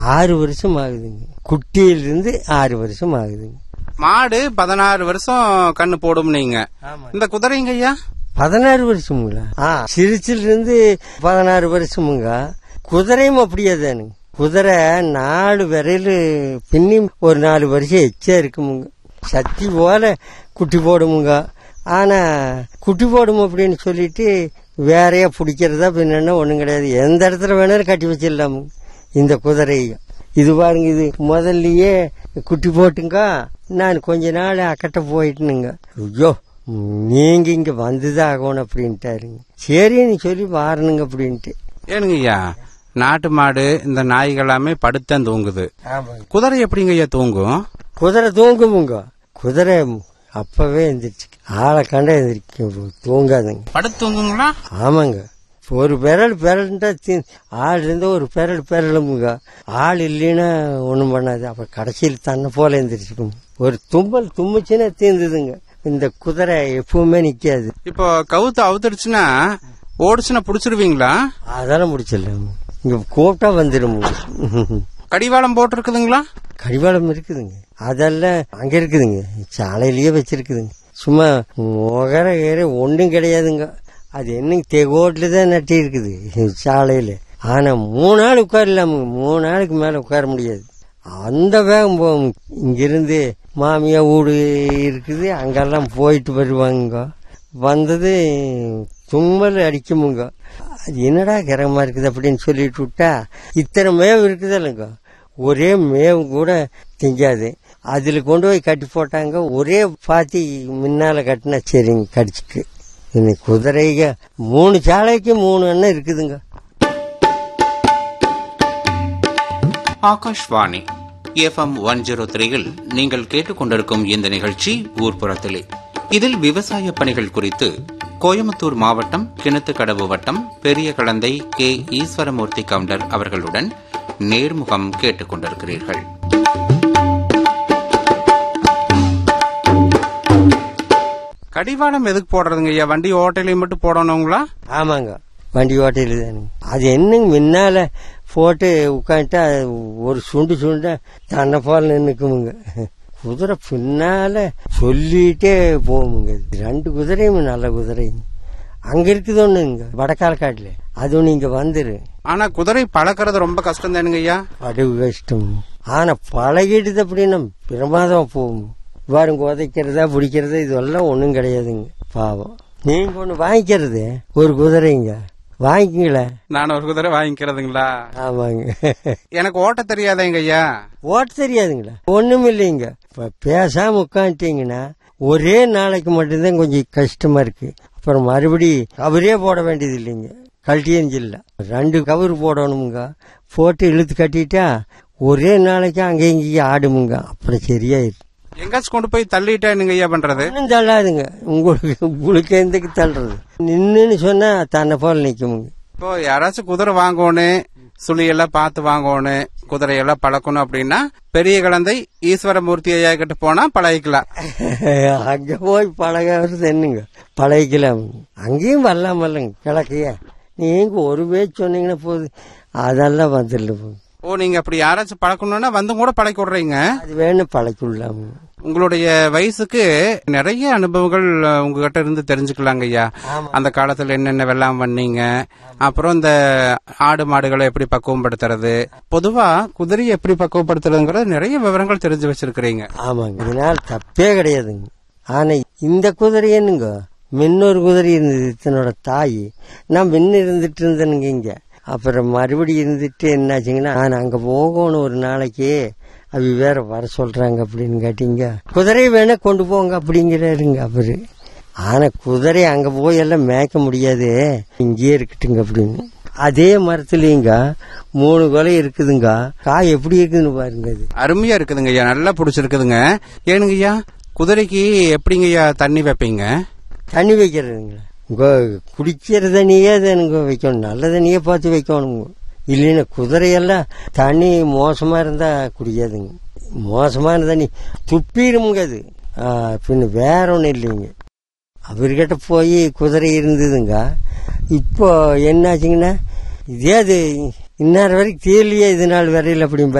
ஆறு வருஷம் ஆகுதுங்க குட்டியிலிருந்து ஆறு வருஷம் ஆகுதுங்க மாடு பதினாறு வருஷம் கண்ணு போடும் நீங்க இந்த குதிரைங்க ஐயா பதினாறு வருஷமுங்களா ஆ சிரிச்சில இருந்து பதினாறு வருஷமுங்க குதிரையும் அப்படியே தானுங்க குதிரை நாலு விரையில பின்னி ஒரு நாலு வருஷம் எச்சா இருக்குமுங்க சக்தி போல குட்டி போடுமுங்க ஆனா குட்டி போடும் அப்படின்னு சொல்லிட்டு வேறையா பிடிக்கிறதா பின்னா ஒண்ணும் கிடையாது எந்த இடத்துல வேணாலும் கட்டி வச்சிடலாமுங்க இந்த குதிரையை இது பாருங்க இது முதல்லயே குட்டி போட்டுங்க நான் கொஞ்ச நாள் அக்கட்ட போயிட்டுனுங்க ஐயோ நீங்க இங்க வந்துதான் ஆகணும் அப்படின்ட்டாருங்க சரின்னு சொல்லி வாரணுங்க அப்படின்ட்டு ஏனுங்க ஐயா நாட்டு மாடு இந்த நாய்கள் எல்லாமே படுத்தான் தூங்குது ஆமாங்க குதிரை எப்படிங்க ஐயா தூங்கும் குதிரை தூங்குமுங்க குதிரை அப்பவே எந்திரிச்சு ஆளை கண்ட எந்திரிக்க தூங்காதுங்க படுத்து தூங்குங்களா ஆமாங்க ஒரு பெரல் பெரல்ன்றா தீ- ஆள் இருந்தா ஒரு பெரல் பெரலுமுங்க ஆள் இல்லைன்னா ஒண்ணும் பண்ணாது அப்ப கடைசியில் தன்னை போல எந்திரிச்சுக்கும் ஒரு தும்பல் தும்முச்சுன்னா தீர்ந்ததுங்க இந்த குதிரை எப்பவுமே நிக்காது இப்போ கவுத்து அவுத்துடுச்சுன்னா ஓடிச்சுன்னா புடிச்சிருவீங்களா அதெல்லாம் முடிச்சிடலாம் இங்க கூப்பிட்டா வந்துடும் கடிவாளம் போட்டிருக்குதுங்களா கடிவாளம் இருக்குதுங்க அதெல்லாம் அங்க இருக்குதுங்க சாலையிலயே வச்சிருக்குதுங்க சும்மா முகர ஏற ஒன்றும் கிடையாதுங்க அது என்ன தெகோட்டில தான் நட்டி இருக்குது சாலையில ஆனா மூணு நாள் உட்காரலாமுங்க மூணு நாளுக்கு மேல உட்கார முடியாது அந்த வேகம் போகும் இங்கிருந்து மாமியா வீடு இருக்குது அங்கெல்லாம் போயிட்டு வருவாங்க வந்தது தும்மல் அடிக்குமுங்க அது என்னடா கிரகமா இருக்குது அப்படின்னு சொல்லிட்டு விட்டா இத்தனை மேவு இருக்குது இல்லைங்க ஒரே மேவு கூட திங்காது அதுல கொண்டு போய் கட்டி போட்டாங்க ஒரே பாத்தி முன்னால கட்டினா சரிங்க கடிச்சிட்டு இன்னைக்கு குதிரைங்க மூணு சாலைக்கு மூணு எண்ணம் இருக்குதுங்க ஆகாஷ்வாணி எஃப்எம் ஒன் ஜீரோ த்ரீயில் நீங்கள் கேட்டுக்கொண்டிருக்கும் இந்த நிகழ்ச்சி ஊர்ப்புறத்திலே இதில் விவசாய பணிகள் குறித்து கோயம்புத்தூர் மாவட்டம் கிணத்துக்கடவு வட்டம் பெரிய கலந்தை கே ஈஸ்வரமூர்த்தி கவுண்டர் அவர்களுடன் நேர்முகம் கேட்டுக்கொண்டிருக்கிறீர்கள் கடிவாளம் எதுக்கு போடுறதுங்க ஐயா வண்டி ஓட்டையிலையும் மட்டும் போடணுங்களா ஆமாங்க வண்டி ஓட்டையில தானுங்க அது என்னங்க முன்னால போட்டு உட்காந்துட்டா ஒரு சுண்டு சுண்ட தன்னை போல நின்னுக்குமுங்க குதிரை பின்னால சொல்லிட்டே போகுங்க ரெண்டு குதிரையும் நல்ல குதிரைங்க அங்க இருக்குது ஒண்ணுங்க வடக்காலக்காட்டுல அது ஒண்ணு இங்க வந்துரு ஆனா குதிரை பழக்கிறது ரொம்ப கஷ்டம் தானுங்க ஐயா படகு கஷ்டம் ஆனா பழகிடுது அப்படின்னா பிரமாதமா போகும் பாருங்க உதைக்கிறதா பிடிக்கிறதா இதெல்லாம் ஒண்ணும் கிடையாதுங்க பாவம் நீங்க ஒண்ணு வாங்கிக்கிறது ஒரு குதிரைங்க வாங்கிக்கீங்களே நான் ஒரு குதிரை வாங்கிக்கிறதுங்களா ஆமாங்க எனக்கு ஓட்ட தெரியாதேங்க ஐயா ஓட்ட தெரியாதுங்களா ஒண்ணும் இல்லைங்க இப்ப பேசாம உட்காந்துட்டீங்கன்னா ஒரே நாளைக்கு மட்டும்தான் கொஞ்சம் கஷ்டமா இருக்கு அப்புறம் மறுபடி கவரே போட வேண்டியது இல்லைங்க கழட்டியஞ்சில்ல ரெண்டு கவர் போடணுமுங்க போட்டு இழுத்து கட்டிட்டா ஒரே நாளைக்கு அங்கேயும் இங்கேயும் ஆடுமுங்க அப்புறம் சரியாயிரு எங்காச்சும் கொண்டு போய் தள்ளிட்டா என்னங்க ஐயா பண்றது ஒன்றும் தள்ளாதுங்க உங்களுக்கு உங்களுக்கு எந்தக்கு தள்ளுறது நின்னுன்னு சொன்னா தன்னை போல நிக்குமுங்க இப்போ யாராச்சும் குதிரை வாங்கணும் சுழியெல்லாம் பார்த்து வாங்கணும் குதிரையெல்லாம் பழக்கணும் அப்படின்னா பெரிய குழந்தை ஈஸ்வரமூர்த்தி ஐயா கிட்ட போனா பழகிக்கலாம் அங்க போய் பழகிறது என்னங்க பழகிக்கலாம் அங்கேயும் வரலாம் வரலங்க கிழக்கைய நீங்க ஒரு பேச்சு சொன்னீங்கன்னா போகுது அதெல்லாம் வந்துடல ஓ நீங்க அப்படி யாராச்சும் பழக்கணும்னா வந்து கூட பழக்கி விடுறீங்க அது வேணும் பழக்கிடலாம் உங்களுடைய வயசுக்கு நிறைய அனுபவங்கள் அஹ், உங்ககிட்ட இருந்து தெரிஞ்சுக்கலாங்க ஐயா அந்த காலத்துல என்னென்ன வெள்ளாம் பண்ணீங்க அப்புறம் இந்த ஆடு மாடுகளை எப்படி பக்குவப்படுத்துறது பொதுவா குதிரையை எப்படி பக்குவப்படுத்துறதுங்கிறது நிறைய விவரங்கள் தெரிஞ்சு வச்சிருக்கிறீங்க ஆமாங்க இதனால தப்பே கிடையாதுங்க ஆனா இந்த குதிரை என்னங்க முன்னொரு குதிரை இருந்தது இதனோட தாய் நான் முன்ன இருந்துட்டு இருந்தேனுங்க இங்க அப்புறம் மறுபடியும் இருந்துட்டு என்னாச்சுங்கன்னா நான் அங்க போகணும் ஒரு நாளைக்கு அது வேற வர சொல்றாங்க அப்படின்னு கேட்டீங்க குதிரையை வேணா கொண்டு போங்க அப்படிங்கிறாருங்க அவரு ஆனா குதிரை அங்க போய் எல்லாம் மேய்க்க முடியாது இங்கேயே இருக்கட்டுங்க அப்படின்னு அதே மரத்துலயுங்க மூணு கொலை இருக்குதுங்க காய் எப்படி இருக்குதுன்னு பாருங்க அது அருமையா இருக்குதுங்க ஐயா நல்லா பிடிச்சிருக்குதுங்க ஏனுங்க ஐயா குதிரைக்கு எப்படிங்க ஐயா தண்ணி வைப்பீங்க தண்ணி வைக்கிறதுங்களா உங்க குடிக்கிற தண்ணியே அது எனக்கு வைக்கணும் நல்ல தண்ணியே பார்த்து வைக்கணுங்க இல்லைன்னா குதிரையெல்லாம் தண்ணி மோசமா இருந்தா குடிக்காதுங்க மோசமான தண்ணி துப்பிடுமுங்க அது ஆ, பின்ன வேற ஒன்றும் இல்லைங்க அவர்கிட்ட போய் குதிரை இருந்ததுங்க இப்போ என்னாச்சுங்கன்னா இதே அது இன்னார் வரைக்கும் தீரலையே இது நாள் வரையில் அப்படிம்பா